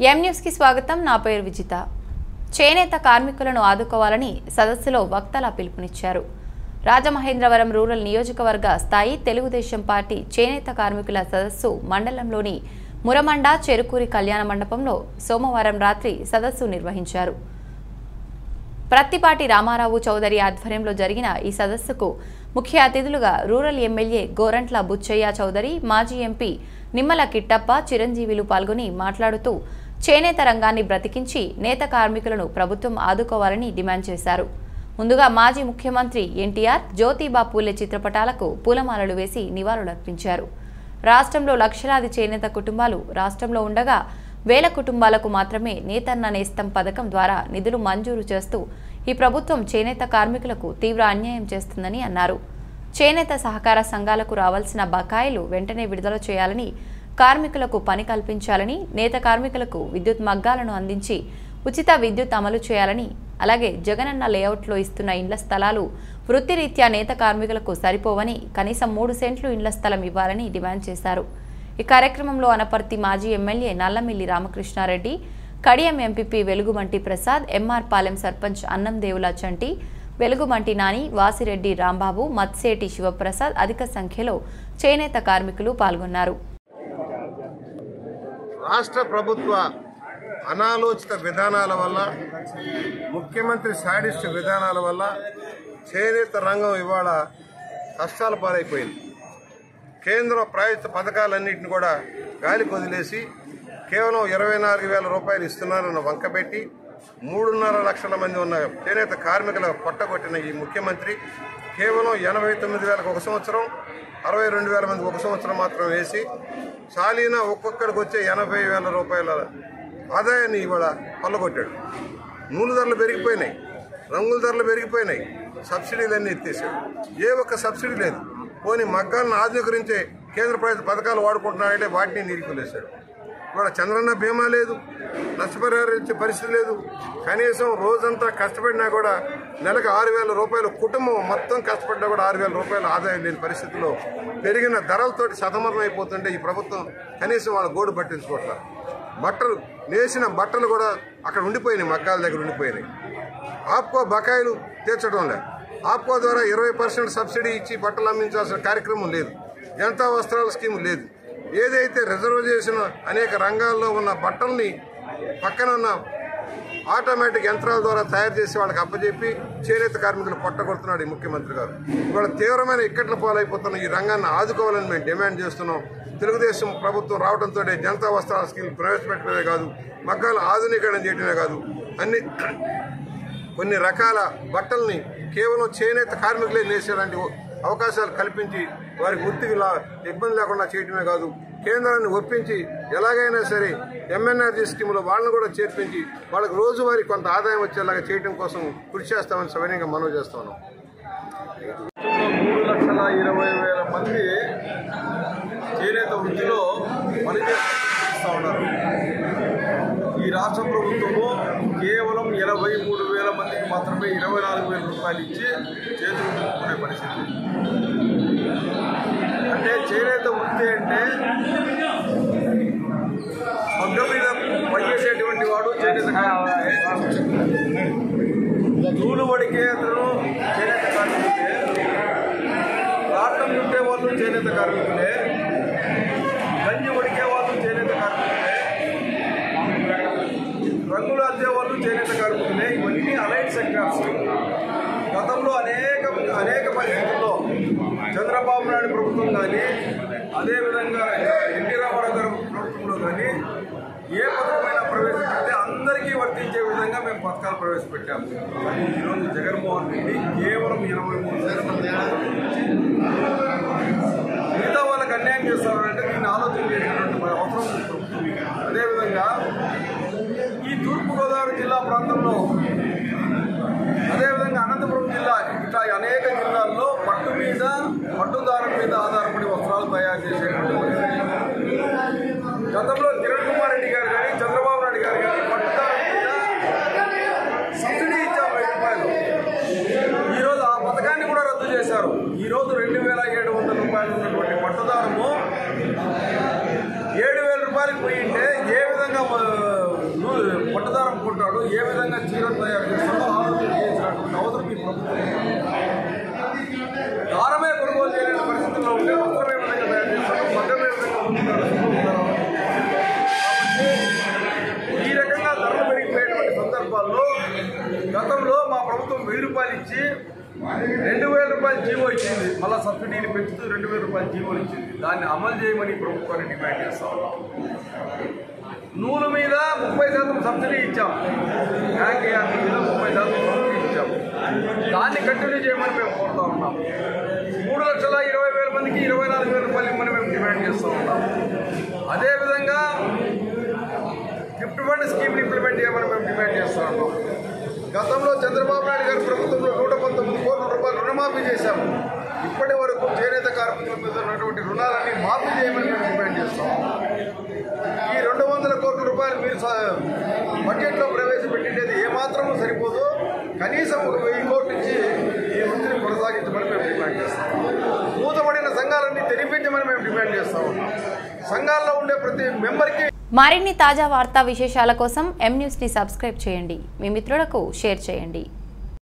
ఎం న్యూస్కి స్వాగతం నా పేరు విజిత చేనేత కార్మికులను ఆదుకోవాలని సదస్సులో వక్తల పిలుపునిచ్చారు రాజమహేంద్రవరం రూరల్ నియోజకవర్గ స్థాయి తెలుగుదేశం పార్టీ చేనేత కార్మికుల సదస్సు మండలంలోని మురమండ చెరుకూరి కళ్యాణ మండపంలో సోమవారం రాత్రి సదస్సు నిర్వహించారు ప్రత్తిపాటి రామారావు చౌదరి ఆధ్వర్యంలో జరిగిన ఈ సదస్సుకు ముఖ్య అతిథులుగా రూరల్ ఎమ్మెల్యే గోరంట్ల బుచ్చయ్య చౌదరి మాజీ ఎంపీ నిమ్మల కిట్టప్ప చిరంజీవిలు పాల్గొని మాట్లాడుతూ చేనేత రంగాన్ని బ్రతికించి నేత కార్మికులను ప్రభుత్వం ఆదుకోవాలని డిమాండ్ చేశారు ముందుగా మాజీ ముఖ్యమంత్రి ఎన్టీఆర్ జ్యోతిబా పూలే చిత్రపటాలకు పూలమాలలు వేసి నివాళులర్పించారు రాష్ట్రంలో లక్షలాది చేనేత కుటుంబాలు రాష్ట్రంలో ఉండగా వేల కుటుంబాలకు మాత్రమే నేతన్న నేస్తం పథకం ద్వారా నిధులు మంజూరు చేస్తూ ఈ ప్రభుత్వం చేనేత కార్మికులకు తీవ్ర అన్యాయం చేస్తుందని అన్నారు చేనేత సహకార సంఘాలకు రావాల్సిన బకాయిలు వెంటనే విడుదల చేయాలని కార్మికులకు పని కల్పించాలని నేత కార్మికులకు విద్యుత్ మగ్గాలను అందించి ఉచిత విద్యుత్ అమలు చేయాలని అలాగే జగనన్న లేఅవుట్లో ఇస్తున్న ఇండ్ల స్థలాలు వృత్తిరీత్యా నేత కార్మికులకు సరిపోవని కనీసం మూడు సెంట్లు ఇండ్ల స్థలం ఇవ్వాలని డిమాండ్ చేశారు ఈ కార్యక్రమంలో అనపర్తి మాజీ MLA Nallamilli Ramakrishna Reddy Kadiyam MPP Velugumanti Prasad MR Palem sarpanch Annam Devula చంటి వెలుగుమంటి నాని వాసిరెడ్డి రాంబాబు మత్సేటి శివప్రసాద్ అధిక సంఖ్యలో చేనేత కార్మికులు పాల్గొన్నారు రాష్ట్ర ప్రభుత్వ అనాలోచిత విధానాల వల్ల ముఖ్యమంత్రి సాడిస్ట్ విధానాల వల్ల చేనేత రంగం ఇవాళ కష్టాల పాలైపోయింది కేంద్ర ప్రాయుక్త పథకాలన్నింటిని కూడా గాలికి వదిలేసి కేవలం ఇరవై నాలుగు వేల రూపాయలు ఇస్తున్నారన్న వంకపెట్టి మూడున్నర లక్షల మంది ఉన్న చేనేత కార్మికుల పొట్టగొట్టిన ఈ ముఖ్యమంత్రి కేవలం ఎనభై తొమ్మిది వేలకు ఒక సంవత్సరం అరవై రెండు వేల మంది ఒక సంవత్సరం మాత్రం వేసి చాలీనా ఒక్కొక్కడికి వచ్చే ఎనభై వేల రూపాయల ఆదాయాన్ని ఇవాళ కొల్లగొట్టాడు నూలు ధరలు పెరిగిపోయినాయి రంగుల ధరలు పెరిగిపోయినాయి సబ్సిడీలన్నీ ఎత్తేసాడు ఏ ఒక్క సబ్సిడీ లేదు పోనీ మగ్గాలను ఆధునీకరించే కేంద్ర ప్రభుత్వ పథకాలు వాడుకుంటున్నారంటే వాటిని నిలిపిలేశాడు ఇవాళ చంద్రన్న బీమా లేదు నష్టపరిహారం ఇచ్చే పరిస్థితి లేదు కనీసం రోజంతా కష్టపడినా కూడా నెలకు ఆరు వేల రూపాయలు కుటుంబం మొత్తం కష్టపడినా కూడా ఆరు వేల రూపాయలు ఆదాయం లేని పరిస్థితిలో పెరిగిన ధరలతోటి సతమతం అయిపోతుంటే ఈ ప్రభుత్వం కనీసం వాళ్ళ గోడు పట్టించుకోవట్లేదు బట్టలు నేసిన బట్టలు కూడా అక్కడ ఉండిపోయినాయి మగ్గాల దగ్గర ఉండిపోయినాయి ఆప్కో బకాయిలు తీర్చడం లేదు ఆప్కో ద్వారా ఇరవై పర్సెంట్ సబ్సిడీ ఇచ్చి బట్టలు అమ్మించాల్సిన కార్యక్రమం లేదు జనతా వస్త్రాల స్కీమ్ లేదు ఏదైతే రిజర్వ్ చేసిన అనేక రంగాల్లో ఉన్న బట్టల్ని పక్కన ఉన్న ఆటోమేటిక్ యంత్రాల ద్వారా తయారు చేసి వాళ్ళకి అప్పచెప్పి చేనేత కార్మికులు పొట్టగొడుతున్నాడు ఈ ముఖ్యమంత్రి గారు ఇవాళ తీవ్రమైన ఇక్కట్ల పాలైపోతున్న ఈ రంగాన్ని ఆదుకోవాలని మేము డిమాండ్ చేస్తున్నాం తెలుగుదేశం ప్రభుత్వం రావడంతో జనతా వస్త్రాల స్కీమ్ ప్రవేశపెట్టడమే కాదు మగ్గాలు ఆధునీకరణ చేయడమే కాదు అన్ని కొన్ని రకాల బట్టల్ని కేవలం చేనేత కార్మికులే నేసేలాంటి అవకాశాలు కల్పించి వారికి వృత్తికి లా ఇబ్బంది లేకుండా చేయడమే కాదు కేంద్రాన్ని ఒప్పించి ఎలాగైనా సరే ఎంఎన్ఆర్జీ స్కీమ్లో వాళ్ళని కూడా చేర్పించి వాళ్ళకి రోజువారీ కొంత ఆదాయం వచ్చేలాగా చేయడం కోసం కృషి చేస్తామని సవినయంగా మనవి చేస్తున్నాం మూడు లక్షల ఇరవై వేల మంది చేనేత వృత్తిలో పనిచేస్తూ ఉన్నారు ఈ రాష్ట్ర ప్రభుత్వము కేవలం ఎనభై మూడు వేల మందికి మాత్రమే ఇరవై నాలుగు వేల రూపాయలు ఇచ్చి చేతులు దుక్కునే పరిస్థితి అంటే చేనేత వృత్తి అంటే పగ్గ మీద పనిచేసేటువంటి వాడు చేనేత కార్మికుడే నూలు వడికే అతను చేనేత కార్మికులే రాట్నం చుట్టే వాళ్ళు చేనేత కార్మికులే గంజి వడికే వాళ్ళు చేనేత కార్మికులే రంగులు అద్దే వాళ్ళు చేనేత కార్మికులే ఇవన్నీ అలైడ్ సెక్టార్స్ గతంలో అనేక అనేక పరిస్థితుల్లో చంద్రబాబు నాయుడు ప్రభుత్వం కానీ అదేవిధంగా ఎన్టీ రామారావు గారి ప్రభుత్వంలో కానీ ఏ పథకమైనా ప్రవేశపెడితే అందరికీ వర్తించే విధంగా మేము పథకాలు ప్రవేశపెట్టాము కానీ ఈరోజు జగన్మోహన్ రెడ్డి కేవలం ఇరవై మూడు శాతం మిగతా వాళ్ళకి అన్యాయం చేస్తారంటే దీన్ని ఆలోచన చేసినటువంటి అవసరం ఉంది ప్రభుత్వం. అదేవిధంగా ఈ తూర్పుగోదావరి జిల్లా ప్రాంతంలో అదేవిధంగా అనంతపురం జిల్లా ఇట్లా అనేక జిల్లాల్లో పట్టు మీద పట్టుదారం మీద ఆధారపడి వస్త్రాలు తయారు చేసేటువంటి పరిస్థితి. గతంలో కిరణ్ కుమార్ రెడ్డి గారు కానీ చంద్రబాబు నాయుడు గారు కానీ పట్టుదారం మీద సబ్సిడీ ఇచ్చారు వెయ్యి రూపాయలు ఈరోజు ఆ పథకాన్ని కూడా రద్దు చేశారు ఈరోజు రెండు వేల ఏడు వందల రూపాయలు ఉన్నటువంటి పట్టుదారము ఏడు వేల రూపాయలకు పోయింటే ఏ విధంగా మ- ఉంటాడో ఏ విధంగా చీరలు తయారు చేస్తాడో ఆలోచన చేసినటువంటి అవసరం ఈ ప్రభుత్వం దారమే కొనుగోలు చేయలేని పరిస్థితుల్లో ఉంటే వస్త్రం ఏ విధంగా తయారు చేస్తాడో మగ్గం ఏ విధంగా ఉంటుందో కాబట్టి ఈ రకంగా ధరలు పెరిగిపోయేటువంటి సందర్భాల్లో గతంలో మా ప్రభుత్వం వెయ్యి రూపాయలు ఇచ్చి రెండు వేల రూపాయల జీవో ఇచ్చింది మళ్ళీ సబ్సిడీని పెంచుతూ రెండు వేల రూపాయల జీవోలు ఇచ్చింది దాన్ని అమలు చేయమని ప్రభుత్వాన్ని డిమాండ్ చేస్తా ఉన్నాం నూనె మీద ముప్పై శాతం సబ్సిడీ ఇచ్చాం బ్యాంక్ యాప్ మీద ముప్పై శాతం సబ్సిడీ ఇచ్చాం దాన్ని కంటిన్యూ చేయమని మేము కోరుతా ఉన్నాం మూడు లక్షల ఇరవై వేల మందికి ఇరవై నాలుగు వేల రూపాయలు ఇవ్వమని మేము డిమాండ్ చేస్తూ ఉన్నాం అదేవిధంగా గిఫ్ట్ ఫండ్ స్కీమ్ ఇంప్లిమెంట్ చేయమని మేము డిమాండ్ చేస్తా ఉన్నాం గతంలో చంద్రబాబు నాయుడు గారి ప్రభుత్వంలో నూట పంతొమ్మిది కోట్ల రూపాయలు రుణమాఫీ చేశాము ఇప్పటి వరకు చేనేత కార్మికుల మీద ఉన్నటువంటి రుణాలన్నీ మాఫీ చేయమని మేము డిమాండ్ చేస్తాం ఈ రెండు వందల కోట్ల రూపాయలు మీరు స- బడ్జెట్లో ప్రవేశపెట్టిండేది ఏమాత్రమూ సరిపోదు కనీసం ఒక వెయ్యి కోట్లు ఇచ్చి ఈ వృత్తిని కొనసాగించమని మేము డిమాండ్ చేస్తాం మూతపడిన సంఘాలన్నీ తెరిపించమని మేము డిమాండ్ చేస్తాం సంఘాల్లో ఉండే ప్రతి మెంబర్కి మరిన్ని తాజా వార్తా విశేషాల కోసం ఎం న్యూస్ని సబ్స్క్రైబ్ చేయండి మీ మిత్రులకు షేర్ చేయండి